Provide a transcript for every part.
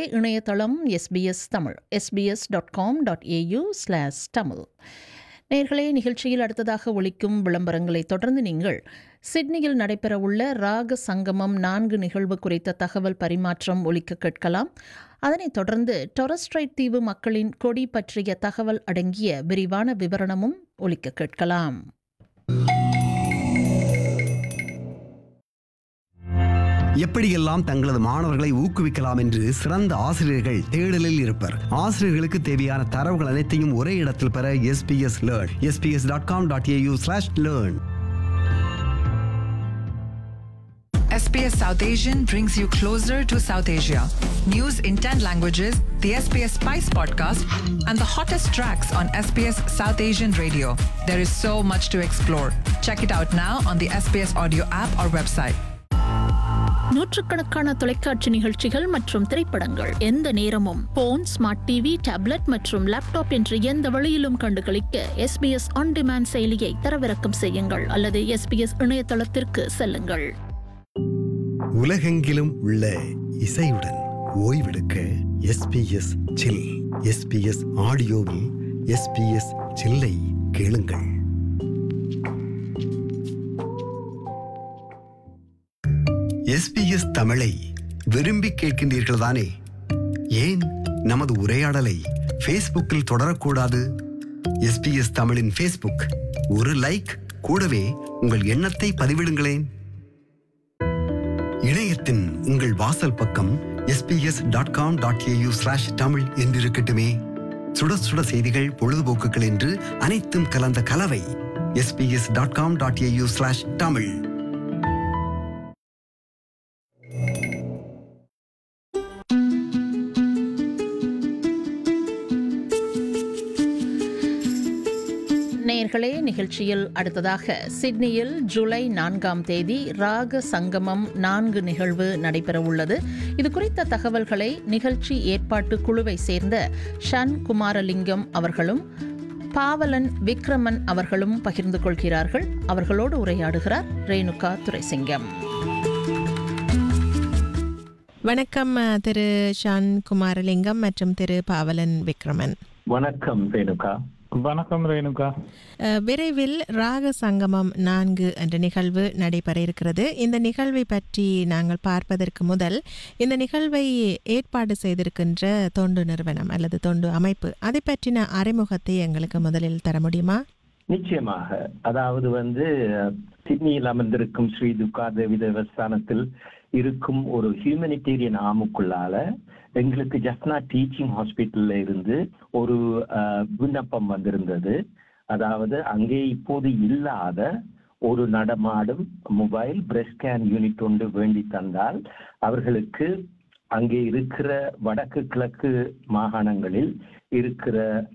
இணையதளம் SBS Tamil SBS dot com dot AU slash Tamil நேர்களே நிகழ்ச்சியில் அடுத்ததாக ஒலிக்கும் விளம்பரங்களை தொடர்ந்து நீங்கள் சிட்னியில் நடைபெறவுள்ள ராக சங்கமம் நான்கு நிகழ்வு குறித்த தகவல் பரிமாற்றம் ஒலிக்க கேட்கலாம் அதனைத் தொடர்ந்து டொரஸ்ட்ரைட் தீவு மக்களின் கொடி பற்றிய தகவல் அடங்கிய விரிவான விவரணமும் ஒலிக்க கேட்கலாம் எப்படியெல்லாம் தங்களது மாணவர்களை ஊக்குவிக்கலாம் என்று சிறந்த ஆசிரியர்கள் தேடலில் இருப்பர் ஆசிரியர்களுக்கு தேவையான தரவுகள் அனைத்தையும் ஒரே இடத்தில் பெற SBS learn SBS dot com dot AU slash learn SBS South Asian brings you closer to South Asia. News in 10 languages, the SBS Spice podcast, and the hottest tracks on SBS South Asian radio. There is so much to explore. Check it out now on the SBS audio app or website. நூற்றுக்கணக்கான தொலைக்காட்சி நிகழ்ச்சிகள் மற்றும் திரைப்படங்கள் எந்த நேரமும் phone smart TV tablet மற்றும் laptop என்று எந்த வழியிலும் கண்டுகளிக்க எஸ்பிஎஸ் ஆன் டிமாண்ட் செயலியை தரவிறக்கம் செய்யுங்கள் அல்லது எஸ்பிஎஸ் இணையதளத்திற்கு செல்லுங்கள் உலகெங்கிலும் உள்ள இசையுடன் ஓய்வெடுக்க எஸ்பிஎஸ் சில் எஸ்பிஎஸ் ஆடியோவில் எஸ்பிஎஸ் சில்லை கேளுங்கள் எஸ்பிஎஸ் தமிழை விரும்பி கேட்கின்றீர்கள் தானே ஏன் நமது உரையாடலை ஃபேஸ்புக்கில் தொடரக்கூடாது எஸ்பிஎஸ் தமிழின் ஃபேஸ்புக் ஒரு லைக் கூடவே உங்கள் எண்ணத்தை பதிவிடுங்களேன் இணையத்தின் உங்கள் வாசல் பக்கம் SBS dot com dot AU slash Tamil என்றிருக்கட்டுமே சுட சுட செய்திகள் பொழுதுபோக்குகள் என்று அனைத்தும் கலந்த கலவை SBS dot com dot AU slash Tamil நேர்களே நிகழ்ச்சியில் அடுத்ததாக சிட்னியில் ஜூலை நான்காம் தேதி ராக சங்கமம் நான்கு நிகழ்வு நடைபெறவுள்ளது இது குறித்த தகவல்களை நிகழ்ச்சி ஏற்பாட்டு குழுவை சேர்ந்த ஷன் குமாரலிங்கம் அவர்களும் பாவலன் விக்ரமன் அவர்களும் பகிர்ந்து கொள்கிறார்கள் அவர்களோடு உரையாடுகிறார் ரேணுகா துரைசிங்கம் வணக்கம் அஹ், திரு ஷான் குமாரலிங்கம் மற்றும் திரு பாவலன் விக்ரமன் வணக்கம் ரேணுகா வணக்கம் ரேணுகா அஹ், விரைவில் ராக சங்கமம் நான்கு என்ற நிகழ்வு நடைபெற இருக்கிறது இந்த நிகழ்வை பற்றி நாங்கள் பார்ப்பதற்கு முதல் இந்த நிகழ்வை ஏற்பாடு செய்திருக்கின்ற தொண்டு நிறுவனம் அல்லது தொண்டு அமைப்பு அதை பற்றின அறிமுகத்தை எங்களுக்கு முதலில் தர முடியுமா நிச்சயமாக அதாவது வந்து அஹ், சிட்னியில் அமர்ந்திருக்கும் ஸ்ரீ துர்கா தேவி தேவஸ்தானத்தில் இருக்கும் ஒரு ஹியூமனிடேரியன் ஆமுக்குள்ளால எங்களுக்கு ஜஃப்னா டீச்சிங் ஹாஸ்பிட்டல்ல இருந்து ஒரு அஹ், விண்ணப்பம் வந்திருந்தது அதாவது அங்கே இப்போது இல்லாத ஒரு நடமாடும் மொபைல் பிரஸ்ட் ஸ்கேன் யூனிட் ஒன்று வேண்டி தந்தால் அவர்களுக்கு அங்கே இருக்கிற வடக்கு கிழக்கு மாகாணங்களில் இருக்கிற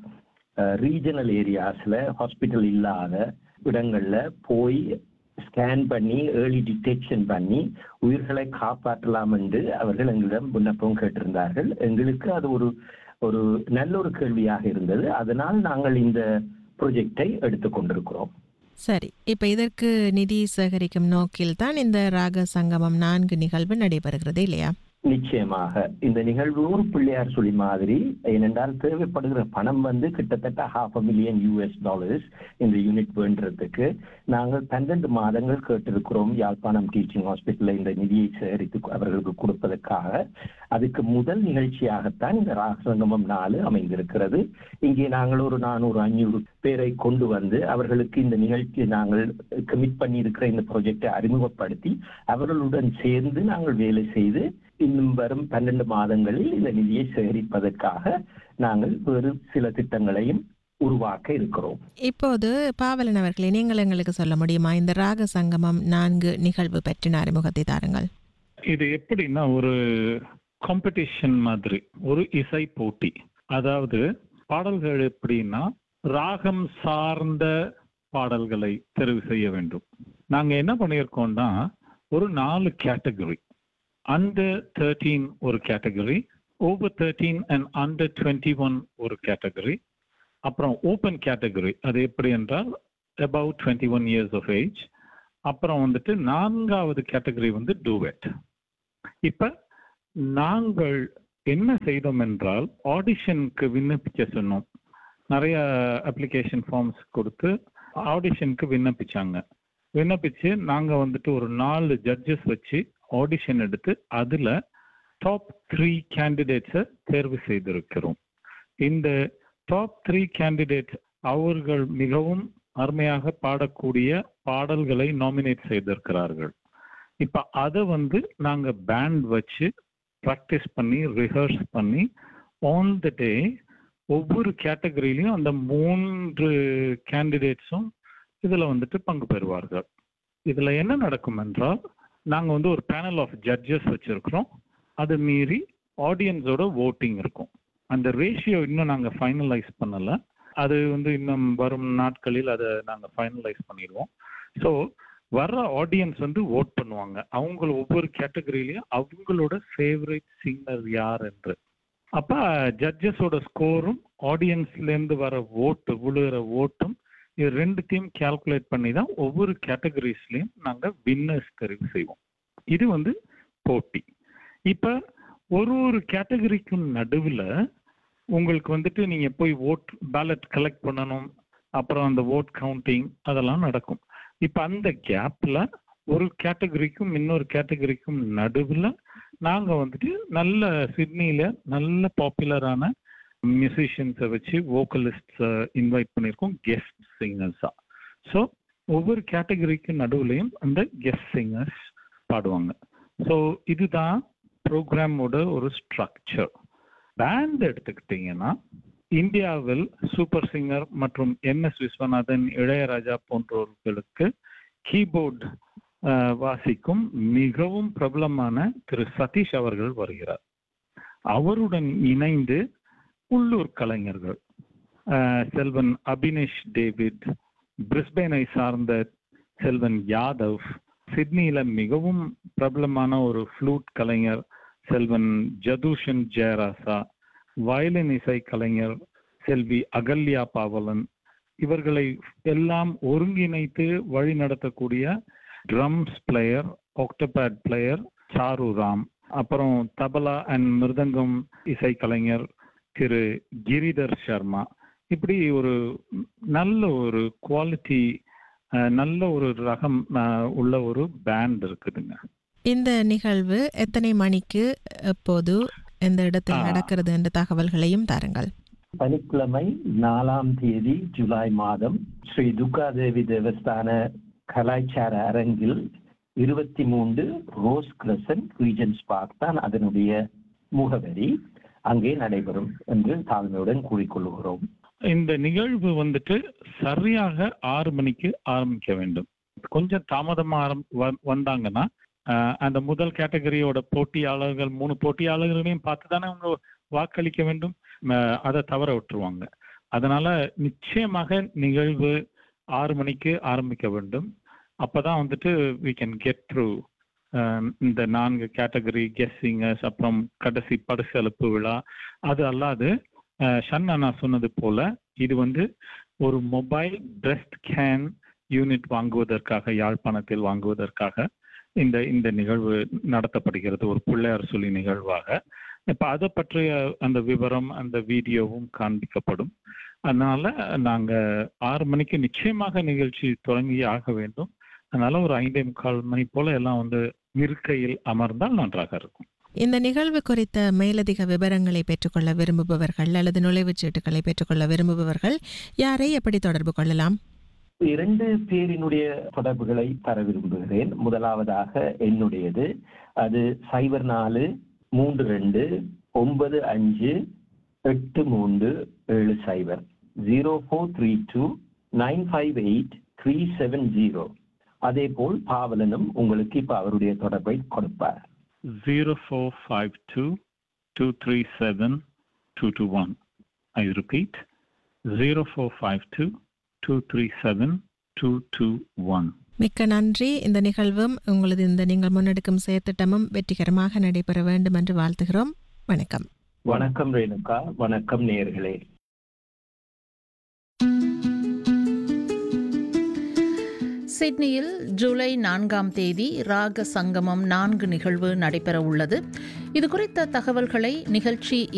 ரீஜனல் ஏரியாஸ்ல ஹாஸ்பிட்டல் இல்லாத இடங்கள்ல போய் ஸ்கேன் பண்ணி ஏர்லி டிடெக்ஷன் பண்ணி உயிர்களை காப்பாற்றலாம் என்று அவர்கள் எங்களிடம் விண்ணப்பம் கேட்டிருந்தார்கள் எங்களுக்கு அது ஒரு ஒரு நல்ல ஒரு கேள்வியாக இருந்தது அதனால் நாங்கள் இந்த ப்ரொஜெக்டை எடுத்துக்கொண்டிருக்கிறோம் சரி இப்போ இதற்கு நிதி சேகரிக்கும் நோக்கில் தான் இந்த ராக சங்கமம் நான்கு நிகழ்வு நடைபெறுகிறது இல்லையா நிச்சயமாக இந்த நிகழ்வு ஒரு பிள்ளையார் சொல்லி மாதிரி ஏனென்றால் தேவைப்படுகிற பணம் வந்து கிட்டத்தட்ட half a million US dollars இந்த யூனிட் வேண்டதுக்கு நாங்கள் பன்னெண்டு மாதங்கள் கேட்டிருக்கிறோம் யாழ்ப்பாணம் டீச்சிங் ஹாஸ்பிட்டலில் இந்த நிதியை சேகரித்து அவர்களுக்கு கொடுப்பதற்காக அதுக்கு முதல் நிகழ்ச்சியாகத்தான் இந்த ராசங்கமம் நாலு அமைந்திருக்கிறது இங்கே நாங்கள் ஒரு நானூறு அஞ்சூறு பேரை கொண்டு வந்து அவர்களுக்கு இந்த நிகழ்ச்சி நாங்கள் கமிட் பண்ணி இருக்கிற இந்த ப்ராஜெக்டை அறிமுகப்படுத்தி அவர்களுடன் சேர்ந்து நாங்கள் வேலை செய்து இன்னும் வரும் பன்னெண்டு மாதங்களில் இந்த நிதியை சேகரிப்பதற்காக நாங்கள் வேறு சில திட்டங்களையும் உருவாக்க இருக்கிறோம் இப்போது பாவலன் அவர்களே நீங்கள் எங்களுக்கு சொல்ல முடியுமா இந்த ராக சங்கமம் நான்கு நிகழ்வு பற்றின அறிமுகத்தை தாருங்கள் இது எப்படின்னா ஒரு காம்படிஷன் மாதிரி ஒரு இசை போட்டி அதாவது பாடல்கள் எப்படின்னா ராகம் சார்ந்த பாடல்களை தெரிவு செய்ய வேண்டும் நாங்க என்ன பண்ணியிருக்கோம்னா ஒரு நாலு கேட்டகரி அண்டர் தேர்ட்டீன் ஒரு category over thirteen and under twenty one ஒரு கேட்டகரி அப்புறம் ஓப்பன் கேட்டகரி அது எப்படி என்றால் about twenty one years of age அப்புறம் வந்துட்டு நான்காவது கேட்டகரி வந்து டூவெட் இப்ப நாங்கள் என்ன செய்தோம் என்றால் ஆடிஷனுக்கு விண்ணப்பிக்க சொன்னோம் நிறைய அப்ளிகேஷன் ஃபார்ம்ஸ் கொடுத்து ஆடிஷனுக்கு விண்ணப்பிச்சாங்க விண்ணப்பிச்சு நாங்க வந்துட்டு ஒரு நாலு ஜட்ஜஸ் வச்சு ஆடிஷன் எடுத்து அதுல டாப் த்ரீ கேண்டிடேட்ஸை தேர்வு செய்திருக்கிறோம் இந்த டாப் த்ரீ கேண்டிடேட்ஸ் அவர்கள் மிகவும் அருமையாக பாடக்கூடிய பாடல்களை நாமினேட் செய்திருக்கிறார்கள் இப்ப அதை வந்து நாங்க பேண்ட் வச்சு ப்ராக்டிஸ் பண்ணி ரிஹர்ஸ் பண்ணி ஆன் த டே ஒவ்வொரு கேட்டகரியிலையும் அந்த மூன்று கேண்டிடேட்ஸும் இதுல வந்துட்டு பங்கு பெறுவார்கள் இதுல என்ன நடக்கும் என்றால் நாங்க வந்து ஒரு பேனல் ஆஃப் ஜட்ஜஸ் வச்சிருக்கிறோம் அது மீறி ஆடியன்ஸோட ஓட்டிங் இருக்கும் அந்த ரேஷியோ இன்னும் நாங்க ஃபைனலைஸ் பண்ணல அது வந்து இன்னும் வரும் நாட்களில் அதை நாங்க ஃபைனலைஸ் பண்ணிடுவோம் ஸோ வர்ற ஆடியன்ஸ் வந்து ஓட் பண்ணுவாங்க அவங்க ஒவ்வொரு கேட்டகரியிலையும் அவங்களோட ஃபேவரட் சிங்கர் யார் என்று அப்ப ஜட்ஜஸோட ஸ்கோரும் ஆடியன்ஸ்ல இருந்து வர ஓட்டு விழுகிற ஓட்டும் இது ரெண்டுத்தையும் கால்குலேட் பண்ணி தான் ஒவ்வொரு கேட்டகரிஸ்லயும் நாங்க வின்னர்ஸ் தெரிவு செய்வோம் இது வந்து போட்டி இப்ப ஒரு ஒரு கேட்டகரிக்கும் நடுவுல உங்களுக்கு வந்துட்டு நீங்க போய் ஓட் பேலட் கலெக்ட் பண்ணணும் அப்புறம் அந்த ஓட் கவுண்டிங் அதெல்லாம் நடக்கும் இப்ப அந்த கேப்ல ஒரு கேட்டகரிக்கும் இன்னொரு கேட்டகரிக்கும் நடுவுல நாங்க வந்துட்டு நல்ல சிட்னில நல்ல பாப்புலரான மியூசிஷியன்ஸை வச்சு வோக்கலிஸ்ட்ஸை இன்வைட் பண்ணியிருக்கோம் கெஸ்ட் சிங்கர்ஸா ஸோ ஒவ்வொரு கேட்டகரிக்கு நடுவுலையும் அந்த கெஸ்ட் சிங்கர்ஸ் பாடுவாங்க ஸோ இதுதான் ப்ரோக்ராமோட ஒரு ஸ்ட்ரக்சர் பேண்ட் எடுத்துக்கிட்டீங்கன்னா இந்தியாவில் சூப்பர் சிங்கர் மற்றும் எம் எஸ் விஸ்வநாதன் இளையராஜா போன்றவர்களுக்கு கீபோர்டு வாசிக்கும் மிகவும் பிரபலமான திரு சதீஷ் அவர்கள் வருகிறார் அவருடன் இணைந்து உள்ளூர் கலைஞர்கள் அஹ், செல்வன் அபினேஷ் டேவிட் பிரிஸ்பேனை சார்ந்த செல்வன் யாதவ் சிட்னியில மிகவும் பிரபலமான ஒரு ஃப்ளூட் கலைஞர் செல்வன் ஜதுஷன் ஜெயராசா வயலின் இசை கலைஞர் செல்வி அகல்யா பாவலன் இவர்களை எல்லாம் ஒருங்கிணைத்து வழி நடத்தக்கூடிய drums player octopad player Charu Ram அப்புறம் தபலா அண்ட் மிருதங்கம் இசை கலைஞர் திரு கிரிதர் சர்மா இப்படி ஒரு நல்ல ஒரு குவாலிட்டி நல்ல ஒரு ரகம் அஹ், உள்ள ஒரு பேண்ட் இருக்குதுங்க இந்த நிகழ்வு எத்தனை மணிக்கு எப்போது எந்த இடத்தில் ஆ. நடக்கிறது என்ற தகவல்களையும் தாருங்கள் சனிக்கிழமை நாலாம் தேதி ஜூலை மாதம் ஸ்ரீ துர்காதேவி தேவஸ்தான கலாச்சார அரங்கில் இருபத்தி மூன்று ரோஸ் கிரசன் ரீஜன்ஸ் பார்க் தான் அதனுடைய முகவரி அங்கே நடைபெறும் என்று தாழ்மையுடன் கூறிக்கொள்கிறோம் இந்த நிகழ்வு வந்துட்டு சரியாக ஆறு மணிக்கு ஆரம்பிக்க வேண்டும் கொஞ்சம் தாமதமா ஆரம்- வ- வந்தாங்கன்னா ஆஹ், அந்த முதல் கேட்டகரியோட போட்டியாளர்கள் மூணு போட்டியாளர்களையும் பார்த்து தானே அவங்க வாக்களிக்க வேண்டும் ஆஹ், அதை தவற விட்டுருவாங்க அதனால நிச்சயமாக நிகழ்வு ஆறு மணிக்கு ஆரம்பிக்க வேண்டும் அப்பதான் வந்துட்டு வி கேன் கெட் த்ரூ இந்த நான்கு கேட்டகரி கெஸ்ஸிங்கர்ஸ் அப்புறம் கடைசி பரிசளிப்பு விழா அது அல்லாது அஹ், ஷன் அண்ணா சொன்னது போல இது வந்து ஒரு மொபைல் பிரஸ்ட் கேன் யூனிட் வாங்குவதற்காக யாழ்ப்பாணத்தில் வாங்குவதற்காக இந்த இந்த நிகழ்வு நடத்தப்படுகிறது ஒரு பிள்ளையார் சொல்லி நிகழ்வாக இப்ப அதை பற்றிய அந்த விவரம் அந்த வீடியோவும் காண்பிக்கப்படும் அதனால நாங்க ஆறு மணிக்கு நிச்சயமாக நிகழ்ச்சி தொடங்கி ஆக வேண்டும் அதனால ஒரு ஐந்தே முக்கால் மணி போல எல்லாம் வந்து இருக்கையில் அமர்ந்தால் நன்றாக இருக்கும் இந்த நிகழ்வு குறித்த மேலதிக விவரங்களை பெற்றுக்கொள்ள விரும்புபவர்கள் அல்லது நுழைவுச் சீட்டுகளை பெற்றுக்கொள்ள விரும்புபவர்கள் யாரை எப்படி தொடர்பு கொள்ளலாம் இரண்டு பேரினுடைய தொடர்புகளை தர விரும்புகிறேன் முதலாவதாக என்னுடையது அது சைபர் நாலு மூன்று ரெண்டு ஒன்பது அஞ்சு எட்டு மூன்று ஏழு சைபர் zero four three two nine five eight three seven zero அதே போல் பாவலனும் உங்களுக்கு இப்ப அவருடைய தொடர்பை கொடுப்பார் zero four five two two three seven two two one. I repeat zero four five two two three seven two two one. மிக்க நன்றி இந்த நிகழ்வும் உங்களது இந்த நீங்கள் முன்னெடுக்கும் செயற்திட்டமும் வெற்றிகரமாக நடைபெற வேண்டும் என்று வாழ்த்துகிறோம் வணக்கம் வணக்கம் ரேணுகா வணக்கம் நேயர்களே சிட்னியில் ஜூலை நான்காம் தேதி ராக சங்கமம் நான்கு நிகழ்வு நடைபெற உள்ளது இது குறித்த தகவல்களை நிகழ்ச்சி